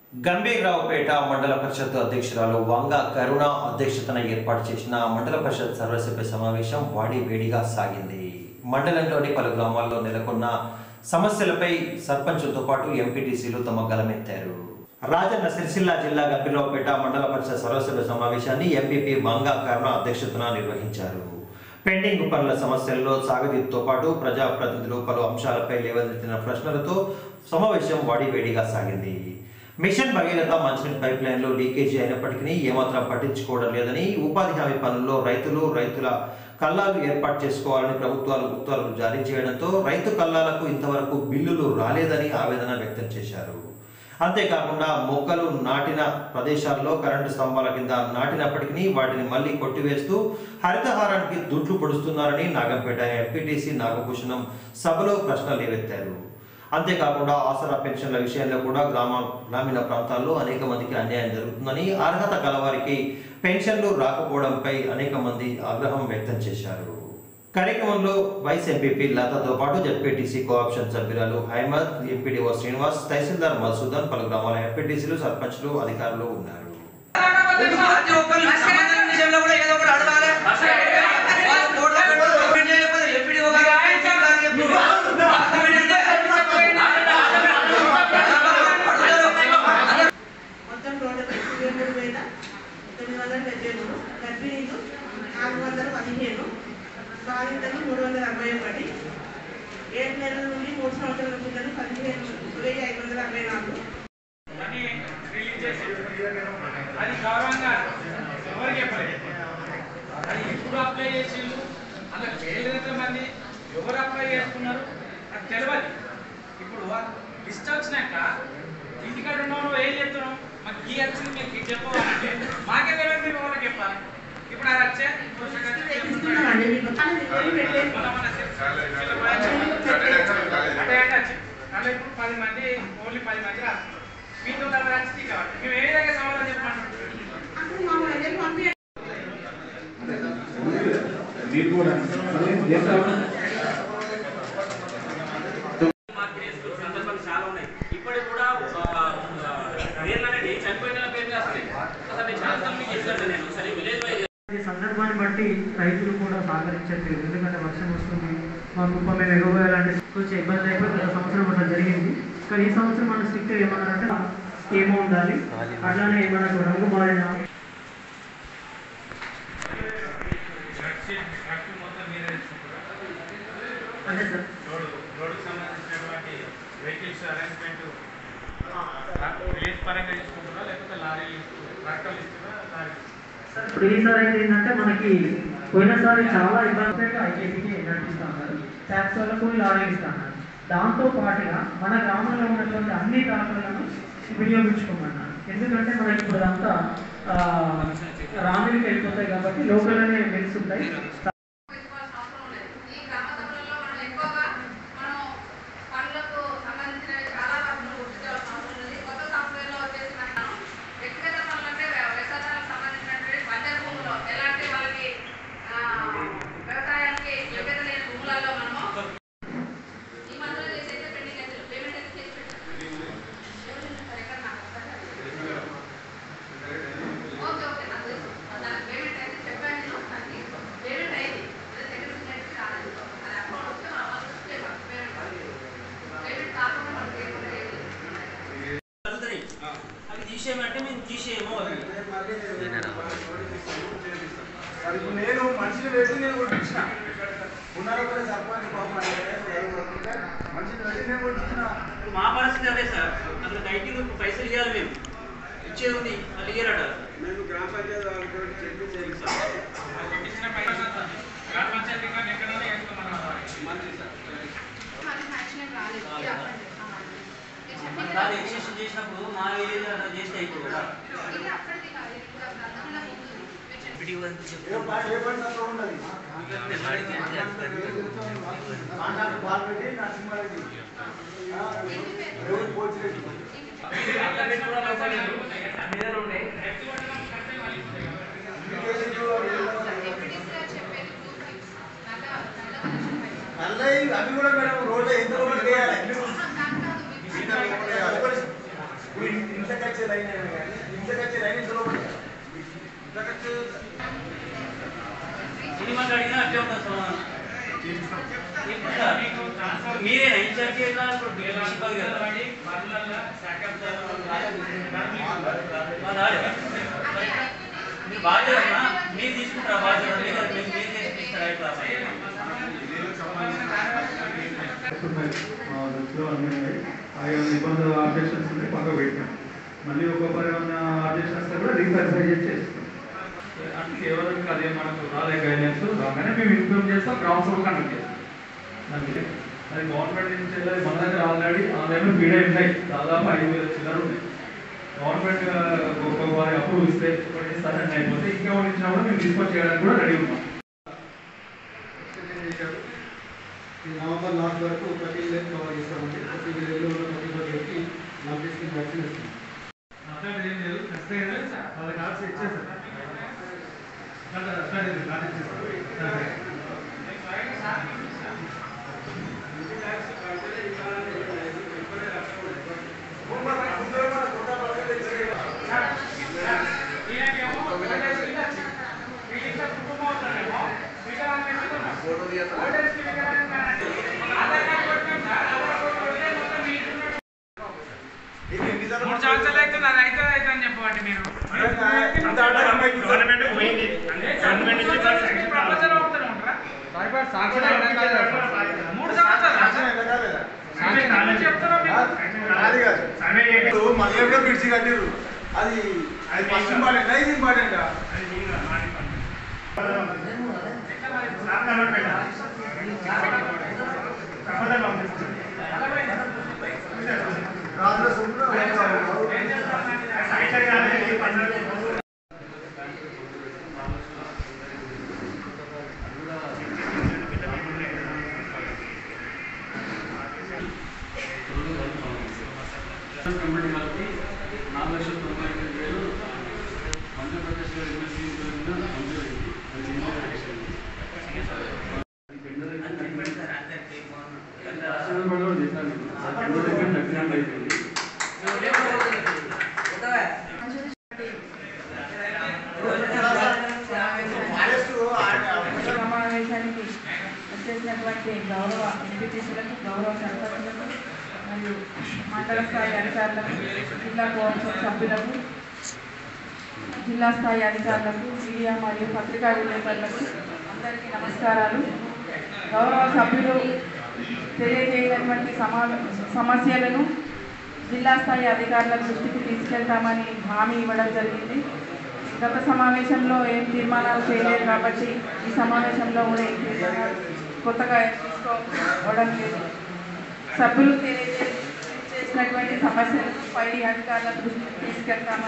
గంభీర్రావుపేట మండల పరిషత్ అధ్యక్షురాలు వంగ కరుణ అధ్యక్షతన ఏర్పాటు చేసిన మండల పరిషత్ సర్వసభ్య సమావేశం వాడి వేడిగా సాగింది మండలంలోని పలు గ్రామాల్లో నెలకొన్న సమస్యలపై సర్పంచులతో పాటు ఎంపీటీసీలు తమ గలమెత్తారు రాజన్న సిరిసిల్ల జిల్లా గంభీర్రావుపేట మండల పరిషత్ సర్వసభ్య సమావేశాన్ని ఎంపీపీ వంగ కరుణ అధ్యక్షతన నిర్వహించారు పెండింగ్ పనుల సమస్యల్లో సాగదీపుతో పాటు ప్రజాప్రతినిధులు పలు అంశాలపై లేవనెత్తిన ప్రశ్నలతో సమావేశం వాడివేడిగా సాగింది మిషన్ భగీరథ మంచినీటి పైప్ లైన్లో లీకేజీ అయినప్పటికీ ఏమాత్రం పట్టించుకోవడం లేదని ఉపాధి హామీ పనుల్లో రైతులు రైతుల కల్లాలు ఏర్పాటు చేసుకోవాలని ప్రభుత్వాలు ఉత్తర్వులు జారీ చేయడంతో రైతు కల్లాలకు ఇంతవరకు బిల్లులు రాలేదని ఆవేదన వ్యక్తం చేశారు అంతేకాకుండా మొక్కలు నాటిన ప్రదేశాల్లో కరెంటు స్తంభాల కింద నాటినప్పటికీ వాటిని మళ్ళీ కొట్టివేస్తూ హరితహారానికి దుడ్లు పొడుస్తున్నారని నాగంపేట ఎంపీటీసీ నాగభూషణం సభలో ప్రశ్నలు లేవెత్తారు అంతేకాకుండా ఆసరా పెన్షన్ల విషయంలో కూడా గ్రామ గ్రామీణ ప్రాంతాల్లో అనేక మందికి అన్యాయం జరుగుతుందని అర్హత కలవారికి పెన్షన్లు రాకపోవడంపై అనేక మంది ఆగ్రహం వ్యక్తం చేశారు కార్యక్రమంలో వైస్ ఎంపీపీ లతతో పాటు జడ్పీటీసీ కోఆప్షన్ సభ్యురాలు హైమద్ ఎంపీడీఓ శ్రీనివాస్ తహసీల్దార్ మధుసూదన్ పలు గ్రామాల ఎంపీటీసీలు సర్పంచ్లు అధికారులు ఉన్నారు ప్రతి ఒక్కరు సంబంధం విషయంలో కూడా ఏదో ఒకటి అడగాలి వాళ్ళు కోర్టులో పెట్టారు. ఎమ్మెల్యే చెప్పదు, ఎంపీడీ ఒక గారు, ఎంపీ గారు చెప్పదు. అడుగుతారు. మొత్తం టోటల్ ఇరవై మూడు వేల తొమ్మిది వందల డెబ్బై మూడు గర్భిణీలు నాలుగు వందల పదిహేను బాలింతలు మూడు వందల అరవై ఒకటి ఏడు నెలల నుండి మూడు సంవత్సరాల పిల్లలు పదిహేను వెయ్యి ఐదు వందల అరవై నాలుగు అని రిలీజ్ చేసి అది గౌరవంగా ఎవరికి చెప్పలేదు అది ఎప్పుడు అప్లై చేసిండు అందులో చేయలేదు మంది ఎవరు అప్లై చేసుకున్నారు అది తెలియదు ఇప్పుడు లిస్ట్ వచ్చినాక ఇంటికాడ ఉన్నావు నువ్వు ఏం చెప్తున్నావు మాకు ఈ వచ్చింది మీకు చెప్పాలంటే మాకే తెలియదు మీరు ఎవరికి చెప్పాలి ఇప్పుడు అది వచ్చే తెప్పిస్తున్నామండి మీకు కానీ వివరం పెట్టలేదు మన మన అంటే అంటే వచ్చింది అందులో ఇప్పుడు పది మంది ఓన్లీ పది మంది రాస్తారు మీతో నలభై వచ్చింది కాబట్టి మేము ఏ విధంగా సమాధానం చెప్పమంటున్నాం అప్పుడు మా దగ్గర పంపించండి మీరు కూడా మళ్ళీ చేస్తాము మార్పిడి చేసుకున్న సందర్భాలు చాలా ఉన్నాయి ఇప్పటికి కూడా ఆ, ఆ, పేర్లు అనేది చనిపోయిన వాళ్ళ పేర్లు వస్తాయి అసలు నేను చాలా కంప్లీట్ చేస్తాను నేను సరే విలేజ్ వైజ్ ఈ సందర్భాన్ని బట్టి రైతులు కూడా సహకరించట్లేదు ఎందుకంటే వర్షం వస్తుంది మా కుప్ప మేము ఎగవేయాలంటే కొంచెం ఇబ్బంది అయిపోయి గత సంవత్సరం అట్లా జరిగింది కానీ ఈ సంవత్సరం మన స్ట్రిక్ట్ ఏమన్నారంటే ఏమో ఉండాలి అట్లానే ఏమన్నా రంగు మారిన మొత్తం మీరే తీసుకుంటారా అంటే సార్ రోడ్ రోడ్డుకు సంబంధించినటువంటి వెహికల్స్ అరేంజ్మెంట్ విలేజ్ పరంగా తీసుకుంటారా లేకపోతే లారీలు ట్రాక్టర్లు ఇస్తారా లారీ సార్ ఇప్పుడు ఈసారి అయితే ఏంటంటే మనకి పోయినసారి చాలా ఇబ్బంది ఐకేపీకి నడిపిస్తా ఉన్నారు ట్యాక్స్ వాళ్ళకు లారీలు ఇస్తా ఉన్నారు దాంతో పాటుగా మన గ్రామంలో ఉన్నటువంటి అన్ని ట్రాక్టర్లను వినియోగించుకోమన్నారు ఎందుకంటే మనకి ఇప్పుడు అంతా రామిలికి వెళ్ళిపోతాయి కాబట్టి లోకల్లోనే మిల్స్ ఉంటాయి పెట్టుకోవాల్సిన అవసరం లేదు ఈ గ్రామ సభలలో మనం ఎక్కువగా మనం పనులకు సంబంధించినవి చాలా పనులు గుర్తించాల్సిన అవసరం ఉంది కొత్త సాఫ్ట్వేర్లో వచ్చేసి మనం వ్యక్తిగత పనులు అంటే వ్యవసాయాలకు సంబంధించినటువంటి బంజర్ భూములో ఎలాంటి వాళ్ళకి ఆ, వ్యవసాయానికి యోగ్యత లేని భూములలో మనము ఈ మందులో చేసి అయితే పెండింగ్ అయితే పేమెంట్ అయితే చేసి పెట్టాం ఎవరు చేస్తారు? ఎక్కడ నాకు అర్థం కాదు. ఓకే ఓకే నాకు తెలుసు దానికి పేమెంట్ అయితే చెప్పాను నేను దానికి పేమెంట్ అయింది అదే సెకండ్ పేమెంట్ కాలేదు అది అకౌంట్ వస్తే మనం అమౌంట్ వస్తే పేమెంట్ పడుతుంది పేమెంట్ కాకుండా మనకి పేమెంట్ అయ్యేది జరుగుతాయి అవి తీసేయమంటే మేము తీసేయము అవి మరి ఇప్పుడు నేను మనిషిని పెట్టి నేను కొట్టించిన ఉన్నారు కూడా సర్పంచ్ పాపం అంటే మనిషిని పెట్టి నేను కొట్టించిన ఇప్పుడు మా పరిస్థితి అదే సార్ అసలు డైటింగ్ పైసలు ఇవ్వాలి మేము ఇచ్చేది ఉంది వాళ్ళు ఇయ్యరట మేము గ్రామ పంచాయతీ వాళ్ళతో చెప్పి చేయిస్తాం ఇచ్చిన పైసలు గ్రామ పంచాయతీ కానీ ఎక్కడైనా వేసుకోమన్నారు మంచి సార్ అది మ్యాక్సిమం రాలేదు ఇది అవ్వండి మన దాన్ని ఎక్స్టెన్షన్ చేసినప్పుడు మా ఏరియా చేస్తే అయిపోదు కదా ఇది అప్పటిది కాదు ఇది కూడా అందులో ఏ పని ఏ పని తక్కువ ఉన్నది కాంటాక్ట్ బాల్ పెట్టి నరసింహారెడ్డి రోడ్ పోచిరెడ్డి అట్లా పెట్టుకోవడం అవసరం లేదు. మీద ఉండే ఎంపీటీసీగా చెప్పేది పూర్తి నల్ల నల్ల కనెక్షన్ పైన నల్లయి అవి కూడా మేడం రోడ్లో ఎంత రోడ్లు వేయాలి దాని కాదు మీకు ఇంత వచ్చే లైన్ అయినా కానీ ఇంట్లోకి వచ్చే లైన్ ఇంట్లో లోపలికి రాదు. ఇంట్లోకి వచ్చే సినిమాకి అడిగినా అట్లే ఉంటుంది సమాధానం మీరేనా ఇన్ఛార్జ్ ఎట్లా ఇప్పుడు ప్రిన్సిపల్ కదా మా రాలేదా? మీరు బాధ్యత మీరు తీసుకుంటారా బాధ్యత మీరు మీరు మీరు చేసి ఇస్తారా ఇట్లా ఉన్నాయి మా దృష్టిలో అన్నీ ఉన్నాయి ఆ ఏమైనా ఇబ్బందులు ఆబ్జెక్షన్స్ ఉన్నాయి పక్క పెట్టాం మళ్ళీ ఒక్కొక్కరు ఏమైనా ఆబ్జెక్షన్ వస్తే కూడా రీసర్ఫై చేసి చేస్తాం అంటే కేవలం అదే మనకు రాలే గైడెన్స్ రాగానే మేము ఇన్ఫార్మ్ చేస్తాం గ్రౌండ్ ఫ్లోర్ కండక్ట్ చేస్తాం దానికి అది గవర్నమెంట్ నుంచి వెళ్ళి మన దగ్గర ఆల్రెడీ ఆన్లైన్లో పీడే ఉన్నాయి దాదాపు ఐదు వేల చిల్లర ఉన్నాయి గవర్నమెంట్ ఒక్కొక్క వారి అప్రూవ్ ఇస్తే ఒకటి సడన్ అయిపోతే ఇంకా ఒకటి ఇచ్చినా కూడా మేము తీసుకొచ్చి చేయడానికి కూడా రెడీ ఉన్నాం ఈ నవంబర్ లాస్ట్ వరకు ప్రతి విలేజ్ కవర్ చేస్తామండి ప్రతి విలేజ్లో ఉన్న ప్రతి ఒక్కరికి నలభై స్కీమ్ వ్యాక్సిన్ ఇస్తాం అట్లాంటిది ఏం లేదు ఖచ్చితంగా వాళ్ళ కార్డ్స్ ఇచ్చేసారు అట్లా అట్లాంటిది కార్డు ఇచ్చేసారు ఈయనకేమో వీళ్ళ కుటుంబం అవుతాడేమో వికలాంగులు ఓటర్స్కి వికలాంగులు ఆధార్ కార్డు కొట్టాం సార్ ఆధార్ కార్డు కొడితే మొత్తం మీ ఇంట్లో ఇది ఎన్నిసార్లు మూడు సంవత్సరాలు అవుతుంది అది అవుతుంది అవుతుంది అని చెప్పండి మీరు అంత ఆర్డర్ అమ్మాయి గవర్నమెంట్ పోయింది ప్రపంచంలో అవుతూనే ఉంటారా మూడు సంవత్సరాలు చెప్తారా అది కాదు ఇప్పుడు మళ్ళీ కూడా బ్రిడ్జి కట్టిర్రు అది అది ఫస్ట్ ఇంపార్టెంట్ ఇది ఇంపార్టెంట్ కమిటీ కలిపి నాలుగు లక్షల తొంభై ఎనిమిది వేలు ఆంధ్రప్రదేశ్లో యూనివర్సిటీ కింద మంజూరైంది అది ఇంప్లిమెంటేషన్ రాష్ట్రంలో కూడా చేశాను టెండర్ దగ్గర నగ్నాలు అయిపోయింది సమావేశానికి వచ్చేసినటువంటి గౌరవ ఎంపీటీసీలకు గౌరవ సర్పంచులకు మరియు మండల స్థాయి అధికారులకు జిల్లా కోఆప్షన్ సభ్యులకు జిల్లా స్థాయి అధికారులకు మీడియా మరియు పత్రికా విలేకరులకు అందరికీ నమస్కారాలు గౌరవ సభ్యులు తెలియజేయనటువంటి సమా సమస్యలను జిల్లా స్థాయి అధికారుల దృష్టికి తీసుకెళ్తామని హామీ ఇవ్వడం జరిగింది గత సమావేశంలో ఏం తీర్మానాలు చేయలేదు కాబట్టి ఈ సమావేశంలో కూడా ఏం తీర్మానాలు కొత్తగా ఏం తీసుకోవడం లేదు సభ్యులు తెలియజే చేసినటువంటి సమస్యలను పై అధికారుల దృష్టికి తీసుకెళ్తామని